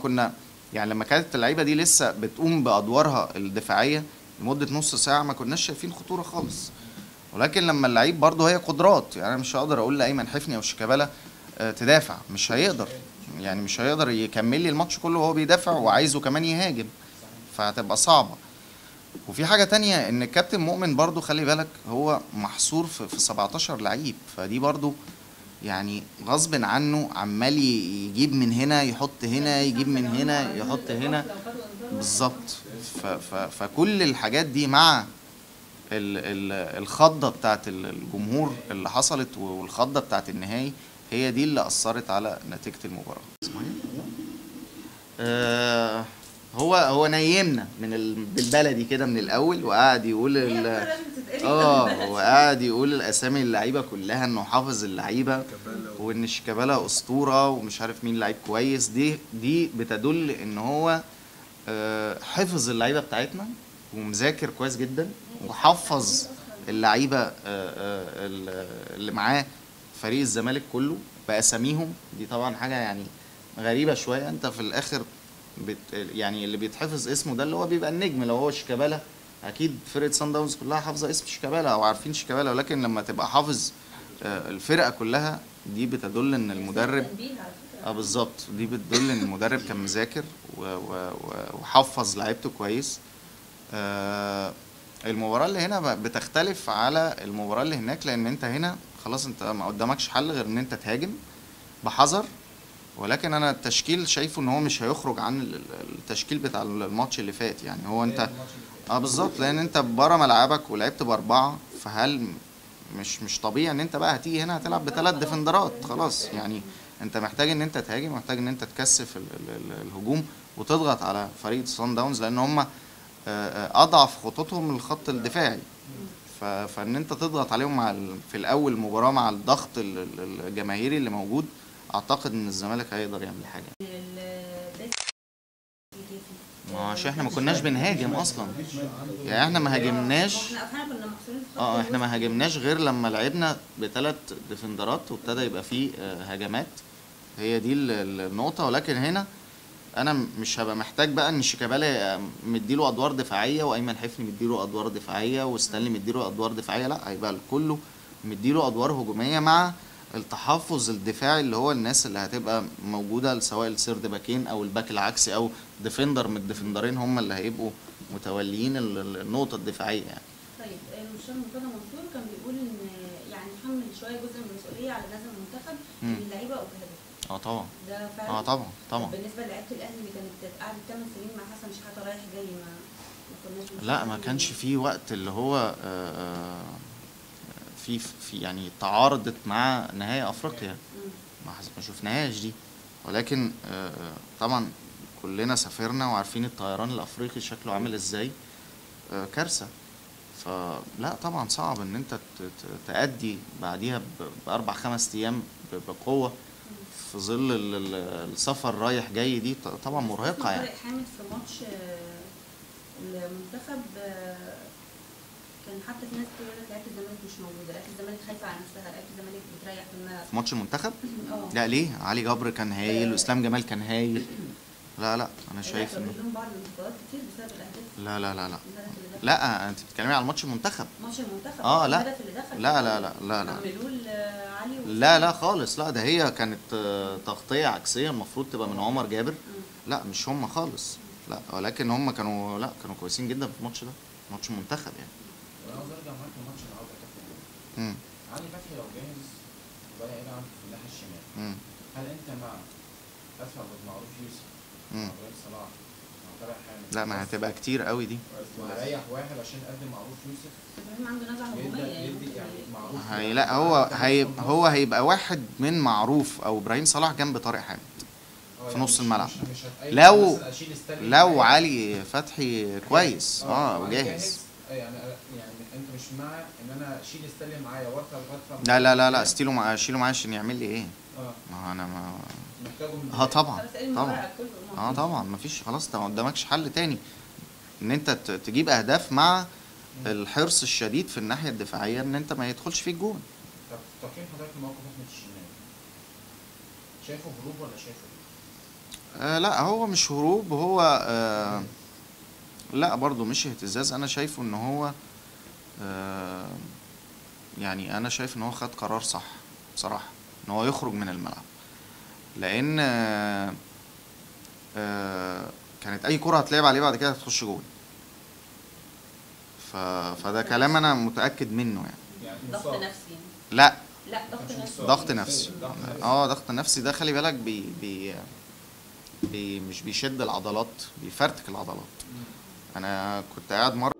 كنا يعني لما كانت اللعيبه دي لسه بتقوم بادوارها الدفاعيه لمده نص ساعه ما كناش شايفين خطوره خالص ولكن لما اللعيب برضه هي قدرات يعني انا مش هقدر اقول لايمن حفني او شيكابالا آه، تدافع مش هيقدر يعني مش هيقدر يكمل لي الماتش كله وهو بيدافع وعايزه كمان يهاجم فهتبقى صعبه وفي حاجه تانية ان الكابتن مؤمن برضو خلي بالك هو محصور في, في 17 لعيب فدي برضو يعني غصب عنه عمال ي- يجيب من هنا يحط هنا يجيب من هنا يحط هنا بالظبط ف ف فكل الحاجات دي مع ال ال الخضه بتاعت ال- الجمهور اللي حصلت والخضه بتاعت النهائي هي دي اللي اثرت على نتيجه المباراه آه هو هو نيمنا من ال- بالبلدي كده من الاول وقعد يقول ال- اه وقعد يقول الاسامي اللعيبه كلها انه حافظ اللعيبه وان شيكابالا اسطوره ومش عارف مين لعيب كويس دي دي بتدل ان هو آه، حفظ اللعيبه بتاعتنا ومذاكر كويس جدا وحفظ اللعيبه آه، آه، ال- اللي معاه فريق الزمالك كله باساميهم دي طبعا حاجه يعني غريبه شويه انت في الاخر بت يعني اللي بيتحفظ اسمه ده اللي هو بيبقى النجم لو هو شيكابالا اكيد فرقه سان داونز كلها حافظه اسم شيكابالا او عارفين شيكابالا ولكن لما تبقى حافظ آه، الفرقه كلها دي بتدل ان المدرب اه بالظبط دي بتدل ان المدرب كان مذاكر و- و- و- وحفظ لعيبته كويس آه المباراه اللي هنا ب- بتختلف على المباراه اللي هناك لان انت هنا خلاص انت ما قدامكش حل غير ان انت تهاجم بحذر ولكن انا التشكيل شايفه ان هو مش هيخرج عن ال- ال- التشكيل بتاع الماتش اللي فات يعني هو انت اه بالظبط لان انت بره ملعبك ولعبت باربعه فهل مش مش طبيعي ان انت بقى هتيجي هنا هتلعب بثلاث ديفندرات خلاص يعني انت محتاج ان انت تهاجم محتاج ان انت تكثف ال ال ال الهجوم وتضغط على فريق سان داونز لان هم اضعف خطوطهم الخط الدفاعي ف- فان انت تضغط عليهم مع ال- في الاول المباراه مع الضغط ال- ال- الجماهيري اللي موجود اعتقد ان الزمالك هيقدر يعمل حاجه ما هو عشان احنا ما كناش بنهاجم اصلا يعني احنا ما هاجمناش احنا احنا كنا محصورين في خط اه احنا ما الوسط. هاجمناش غير لما لعبنا بثلاث ديفندرات وابتدى يبقى فيه آه، هجمات هي دي ال- ال- النقطة ولكن هنا انا م- مش هبقى محتاج بقى ان شيكابالا مديله ادوار دفاعية وايمن حفني مديله ادوار دفاعية وستانلي مديله ادوار دفاعية لا هيبقى كله مديله ادوار هجومية مع التحفظ الدفاعي اللي هو الناس اللي هتبقى موجودة سواء السيرد باكين او الباك العكسي او ديفندر من الديفندرين هم اللي هيبقوا متوليين ال- ال- النقطة الدفاعية يعني طيب المستشار مرتضى منصور كان بيقول ان يعني حمل شويه جزء من المسؤوليه على جهاز المنتخب مم. ان اللعيبه اجهدت اه طبعا ده فعلا اه طبعا طبعا بالنسبه للعيبه الاهلي اللي كانت قعدت 8 سنين مع حسن شحاته رايح جاي ما ما كناش بنشوف لا ما منه. كانش في وقت اللي هو آه، آه، في في يعني تعارضت مع نهائي افريقيا مم. ما حس- ما شفناهاش دي ولكن آه، آه، طبعا كلنا سافرنا وعارفين الطيران الافريقي شكله عامل ازاي آه، كارثه فلا طبعا صعب ان انت ت- ت- تأدي بعديها ب- باربع خمس ايام ب- بقوه في ظل ال- ال- السفر رايح جاي دي ط- طبعا مرهقه يعني طارق حامد في ماتش آه، المنتخب آه، كان حتى في ناس كتير يقول لك لعيبه الزمالك مش موجوده لعيبه الزمالك خايفه على نفسها لعيبه الزمالك بتريح في الملعب في ماتش المنتخب اه لا ليه علي جبر كان هايل واسلام جمال كان هايل لا لا انا شايف لا انه لهم بعض الانتقادات كتير بسبب الاهداف لا لا لا لا الهدف اللي دخل لا انت بتتكلمي على ماتش المنتخب ماتش المنتخب آه، لا. الهدف اللي دخل لا لا لا لا لا عملوه لعلي لا لا خالص لا ده هي كانت آه، تغطية عكسية المفروض تبقى من عمر جابر لا مش هم خالص لا ولكن هم كانوا لا كانوا كويسين جدا في الماتش ده ماتش منتخب يعني وانا عاوز ارجع معاك لماتش النهارده يا كابتن مم. علي فتحي لو جاهز وبدا يلعب في الناحيه الشمال مم. هل انت مع ادفع معروف يوسف مم. مع ابراهيم صلاح مع طارق حامد لا ما هتبقى كتير قوي دي وهريح واحد عشان اقدم معروف يوسف ابراهيم عنده نزعه يبدا هجوميه يعني يدي ممكن يعني ي- معروف هي لا هو هي هو هيبقى واحد من معروف او ابراهيم صلاح جنب طارق حامد آه، في يعني نص مش- الملعب. مش- مش هتأيد لو- مثلا أشيل ستانلي لو معايا. علي فتحي كويس اه وعلي وجاهز آه، يعني يعني انت مش مع ان انا اشيل ستانلي معايا وارفع وارفع لا لا لا لا ستيلو مع اشيله معاه عشان يعمل لي ايه اه ما هو انا ما محتاجه من اه البداية. طبعا خلاص إيه المباراة طبعا كله اه طبعا مفيش خلاص انت ما قدامكش حل تاني ان انت ت- تجيب اهداف مع الحرص الشديد في الناحيه الدفاعيه ان انت ما يدخلش فيك جون طب تقييم حضرتك لموقف احمد الشناوي شايفه هروب ولا شايفه ايه؟ آه لا هو مش هروب هو آه لا برضو مش اهتزاز انا شايفه ان هو آه يعني انا شايف ان هو خد قرار صح بصراحة ان هو يخرج من الملعب لان آه آه كانت اي كرة هتلعب عليه بعد كده هتخش جول ف... فده كلام انا متأكد منه يعني يعني ضغط مصاب. نفسي يعني. لا لا ضغط عشان نفسي مصاب. ضغط نفسي ضغط نفسي. اه ضغط نفسي ده خلي بالك بي بي, بي مش بيشد العضلات بيفرتك العضلات مم. انا كنت قاعد مره